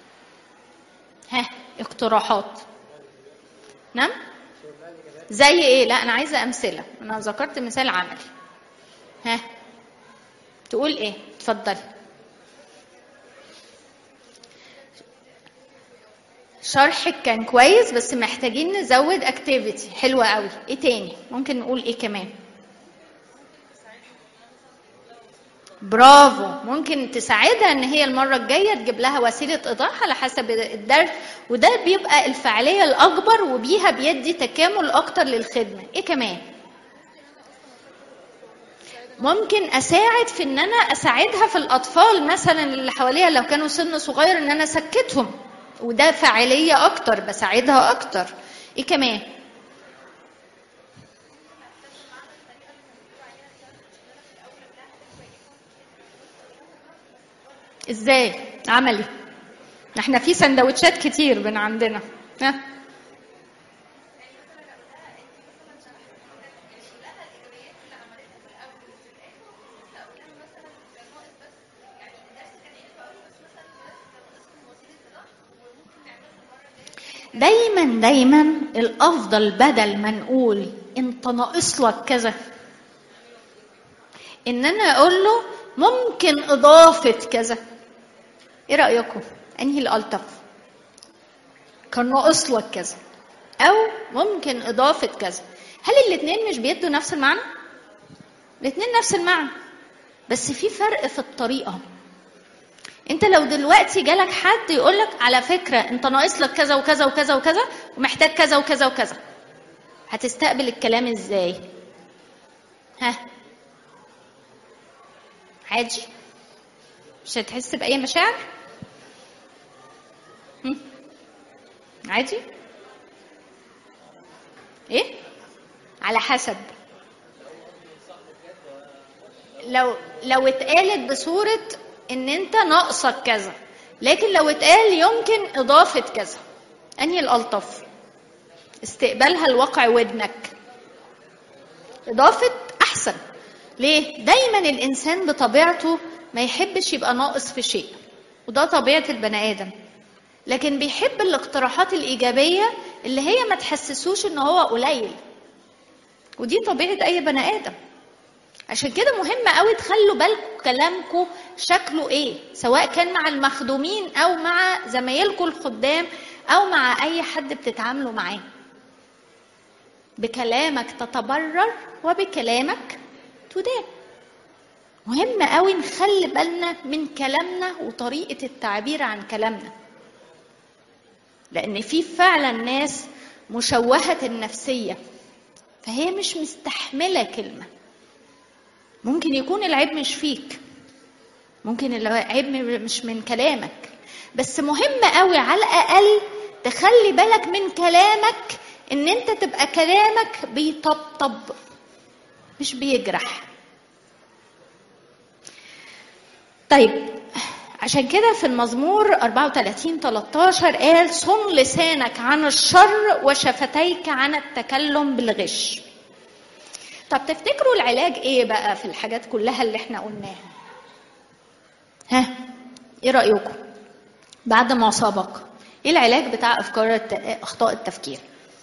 ها اقتراحات نعم زي ايه لا انا عايزه امثله انا ذكرت مثال عملي ها تقول ايه اتفضلي شرحك كان كويس بس محتاجين نزود اكتيفيتي حلوه قوي ايه تاني ممكن نقول ايه كمان برافو ممكن تساعدها ان هي المره الجايه تجيب لها وسيله ايضاح على حسب الدرس وده بيبقى الفعاليه الاكبر وبيها بيدي تكامل اكتر للخدمه ايه كمان ممكن اساعد في ان انا اساعدها في الاطفال مثلا اللي حواليها لو كانوا سن صغير ان انا اسكتهم وده فاعليه اكتر بساعدها اكتر ايه كمان ازاي عملي احنا في سندوتشات كتير من عندنا ها دايما دايما الافضل بدل ما نقول انت ناقص لك كذا ان انا اقول له ممكن اضافه كذا ايه رايكم انهي الالطف كان ناقص لك كذا او ممكن اضافه كذا هل الاثنين مش بيدوا نفس المعنى الاثنين نفس المعنى بس في فرق في الطريقه انت لو دلوقتي جالك حد يقول لك على فكره انت ناقص لك كذا وكذا وكذا وكذا ومحتاج كذا وكذا وكذا هتستقبل الكلام ازاي ها عادي مش هتحس باي مشاعر هم؟ عادي ايه على حسب لو لو اتقالت بصوره ان انت ناقصك كذا لكن لو اتقال يمكن اضافه كذا انهي الالطف استقبالها الواقع ودنك اضافه احسن ليه دايما الانسان بطبيعته ما يحبش يبقى ناقص في شيء وده طبيعه البني ادم لكن بيحب الاقتراحات الايجابيه اللي هي ما تحسسوش ان هو قليل ودي طبيعه اي بني ادم عشان كده مهم قوي تخلوا بالكم كلامكم شكله ايه سواء كان مع المخدومين او مع زمايلكم الخدام او مع اي حد بتتعاملوا معاه بكلامك تتبرر وبكلامك تدان مهم قوي نخلي بالنا من كلامنا وطريقه التعبير عن كلامنا لان في فعلا ناس مشوهه النفسيه فهي مش مستحمله كلمه ممكن يكون العيب مش فيك ممكن العيب مش من كلامك بس مهم قوي على الاقل تخلي بالك من كلامك ان انت تبقى كلامك بيطبطب مش بيجرح طيب عشان كده في المزمور 34 13 قال صن لسانك عن الشر وشفتيك عن التكلم بالغش طب تفتكروا العلاج ايه بقى في الحاجات كلها اللي احنا قلناها ها ايه رايكم بعد ما سبق ايه العلاج بتاع افكار الت... اخطاء التفكير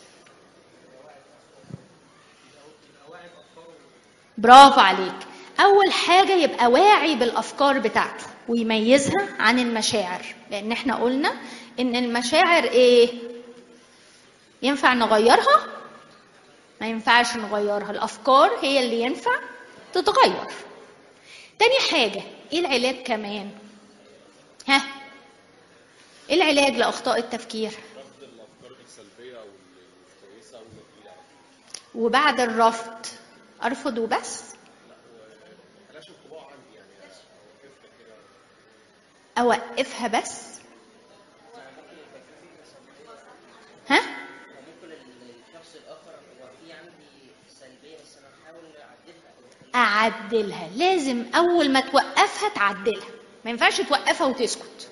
برافو عليك اول حاجه يبقى واعي بالافكار بتاعته ويميزها عن المشاعر لان احنا قلنا ان المشاعر ايه ينفع نغيرها ما ينفعش نغيرها الافكار هي اللي ينفع تتغير تاني حاجه ايه العلاج كمان ها ايه العلاج لاخطاء التفكير رفض الافكار السلبيه او مش كويسه او اللي وبعد الرفض ارفض وبس بلاش انطباع عندي يعني اوقفها كده اوقفها بس ها ممكن الشخص الاخر هو في عندي سلبيه بس انا هحاول اعدلها اعدلها لازم اول ما توقفها تعدلها ما ينفعش توقفها وتسكت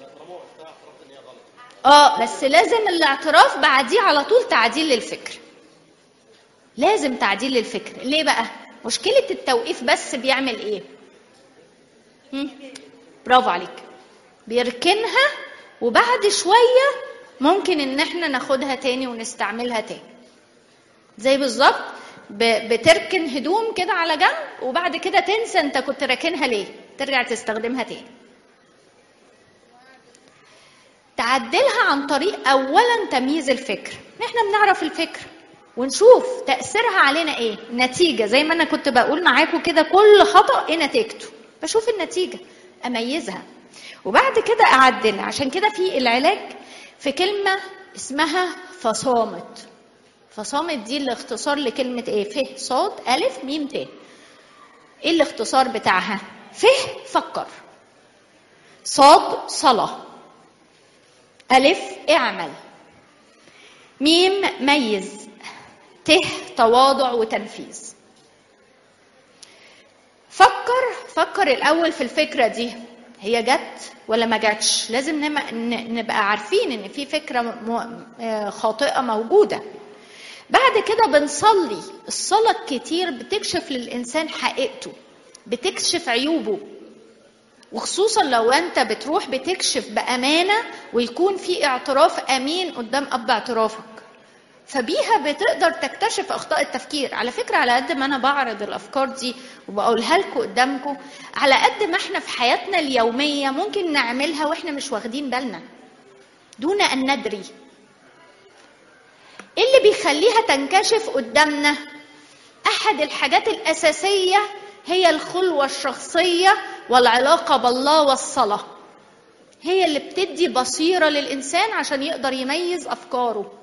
اه بس لازم الاعتراف بعديه على طول تعديل للفكر لازم تعديل للفكر ليه بقى مشكله التوقيف بس بيعمل ايه هم؟ برافو عليك بيركنها وبعد شويه ممكن ان احنا ناخدها تاني ونستعملها تاني زي بالظبط ب- بتركن هدوم كده على جنب وبعد كده تنسى انت كنت راكنها ليه ترجع تستخدمها تاني تعدلها عن طريق اولا تمييز الفكر احنا بنعرف الفكر ونشوف تاثيرها علينا ايه نتيجه زي ما انا كنت بقول معاكم كده كل خطا ايه نتيجته بشوف النتيجه اميزها وبعد كده اعدلها عشان كده في العلاج في كلمه اسمها فصامت فصامت دي الاختصار لكلمه ايه ف صاد الف ميم ت ايه الاختصار بتاعها ف فكر صاد صلاه الف اعمل ميم ميز ت تواضع وتنفيذ فكر فكر الاول في الفكره دي هي جت ولا ما جاتش لازم نم- ن- نبقى عارفين ان في فكره م- آه، خاطئه موجوده بعد كده بنصلي الصلاه الكتير بتكشف للانسان حقيقته بتكشف عيوبه وخصوصا لو انت بتروح بتكشف بامانه ويكون في اعتراف امين قدام اب اعترافك فبيها بتقدر تكتشف اخطاء التفكير على فكره على قد ما انا بعرض الافكار دي وبقولها لكم قدامكم على قد ما احنا في حياتنا اليوميه ممكن نعملها واحنا مش واخدين بالنا دون ان ندري ايه اللي بيخليها تنكشف قدامنا احد الحاجات الاساسيه هي الخلوه الشخصيه والعلاقه بالله والصلاه هي اللي بتدي بصيره للانسان عشان يقدر يميز افكاره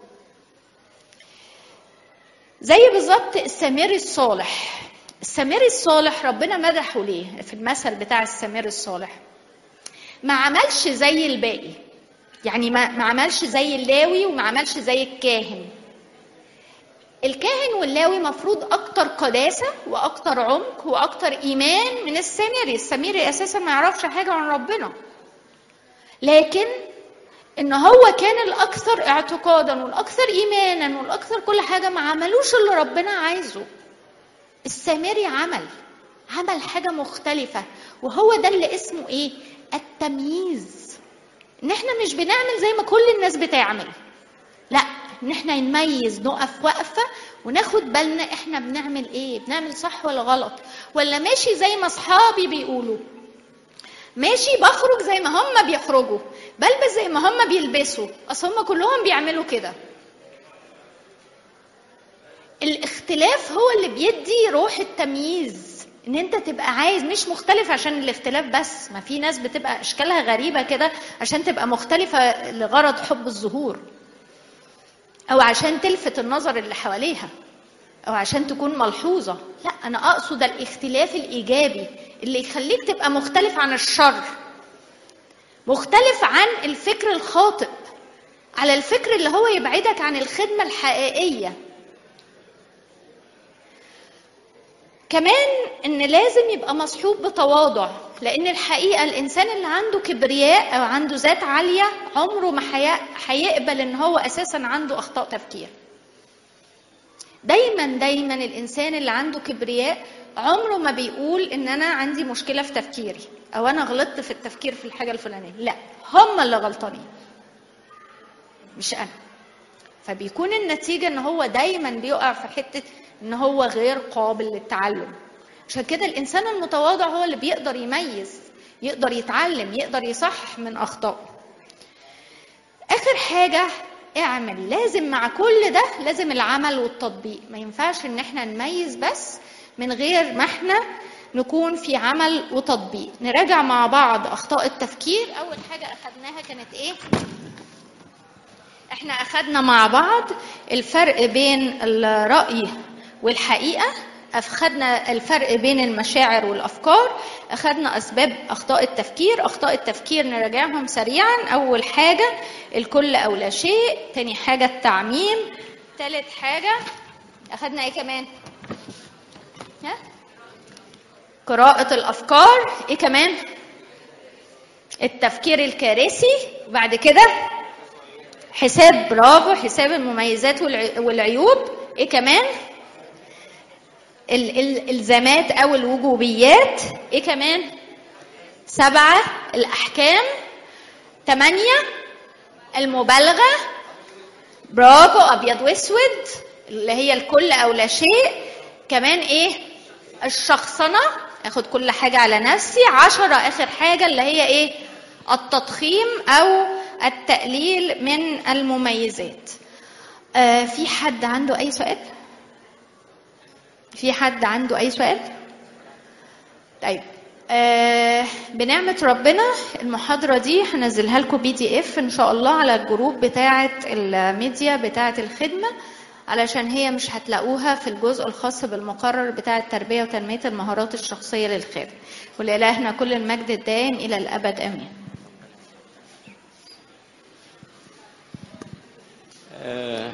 زي بالظبط السمير الصالح السمير الصالح ربنا مدحه ليه في المثل بتاع السمير الصالح ما عملش زي الباقي يعني ما ما عملش زي اللاوي وما عملش زي الكاهن الكاهن واللاوي مفروض اكتر قداسه واكتر عمق واكتر ايمان من السامري السامري اساسا ما يعرفش حاجه عن ربنا لكن ان هو كان الاكثر اعتقادا والاكثر ايمانا والاكثر كل حاجه ما عملوش اللي ربنا عايزه السامري عمل عمل حاجه مختلفه وهو ده اللي اسمه ايه التمييز ان احنا مش بنعمل زي ما كل الناس بتعمل لا ان احنا نميز نقف وقفه وناخد بالنا احنا بنعمل ايه بنعمل صح ولا غلط ولا ماشي زي ما اصحابي بيقولوا ماشي بخرج زي ما هم بيخرجوا بلبس زي ما هم بيلبسوا اصل هم كلهم بيعملوا كده الاختلاف هو اللي بيدي روح التمييز ان انت تبقى عايز مش مختلف عشان الاختلاف بس ما في ناس بتبقى اشكالها غريبه كده عشان تبقى مختلفه لغرض حب الظهور او عشان تلفت النظر اللي حواليها او عشان تكون ملحوظه لا انا اقصد الاختلاف الايجابي اللي يخليك تبقى مختلف عن الشر مختلف عن الفكر الخاطئ على الفكر اللي هو يبعدك عن الخدمه الحقيقيه كمان ان لازم يبقى مصحوب بتواضع لان الحقيقه الانسان اللي عنده كبرياء او عنده ذات عاليه عمره ما حي- هيقبل ان هو اساسا عنده اخطاء تفكير دايما دايما الانسان اللي عنده كبرياء عمره ما بيقول ان انا عندي مشكله في تفكيري او انا غلطت في التفكير في الحاجه الفلانيه لا هم اللي غلطانين مش انا فبيكون النتيجه ان هو دايما بيقع في حته ان هو غير قابل للتعلم عشان كده الانسان المتواضع هو اللي بيقدر يميز يقدر يتعلم يقدر يصحح من اخطائه اخر حاجه اعمل لازم مع كل ده لازم العمل والتطبيق ما ينفعش ان احنا نميز بس من غير ما احنا نكون في عمل وتطبيق نراجع مع بعض اخطاء التفكير اول حاجه اخدناها كانت ايه احنا اخدنا مع بعض الفرق بين الرأي والحقيقة أخدنا الفرق بين المشاعر والأفكار أخدنا أسباب أخطاء التفكير أخطاء التفكير نراجعهم سريعا أول حاجة الكل أو لا شيء تاني حاجة التعميم تالت حاجة أخدنا إيه كمان ها؟ قراءة الأفكار إيه كمان التفكير الكارثي بعد كده حساب برافو حساب المميزات والع- والعيوب ايه كمان ال- ال- الالزامات او الوجوبيات ايه كمان سبعة الاحكام ثمانية المبالغة برافو ابيض واسود اللي هي الكل او لا شيء كمان ايه الشخصنة اخد كل حاجة على نفسي عشرة اخر حاجة اللي هي ايه التضخيم او التقليل من المميزات آه في حد عنده اي سؤال في حد عنده اي سؤال طيب آه بنعمة ربنا المحاضرة دي هنزلها لكم بي دي اف ان شاء الله على الجروب بتاعة الميديا بتاعة الخدمة علشان هي مش هتلاقوها في الجزء الخاص بالمقرر بتاع التربية وتنمية المهارات الشخصية للخادم ولإلهنا كل المجد الدائم إلى الأبد آمين آه،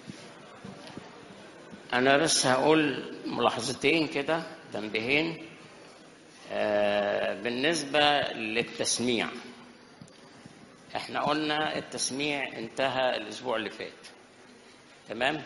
أنا بس هقول ملاحظتين كده تنبيهين آه، بالنسبة للتسميع احنا قلنا التسميع انتهى الأسبوع اللي فات تمام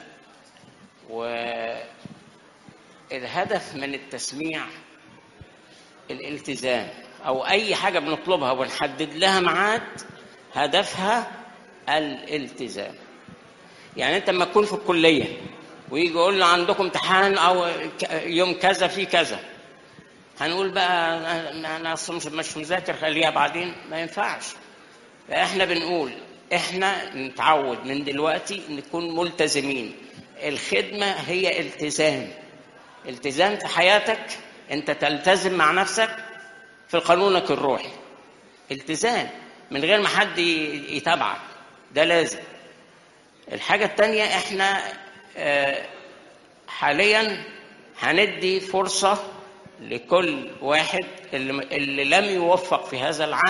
والهدف من التسميع الالتزام أو أي حاجة بنطلبها ونحدد لها ميعاد هدفها الالتزام يعني انت لما تكون في الكليه ويجي يقول له عندكم امتحان او ك- يوم كذا في كذا هنقول بقى انا أنا اصلا مش مش مذاكر خليها بعدين ما ينفعش فاحنا بنقول احنا نتعود من دلوقتي نكون ملتزمين الخدمه هي التزام التزام في حياتك انت تلتزم مع نفسك في قانونك الروحي التزام من غير ما حد ي- يتابعك ده لازم الحاجة التانية احنا آه، حاليا هندي فرصة لكل واحد اللي اللي لم يوفق في هذا العام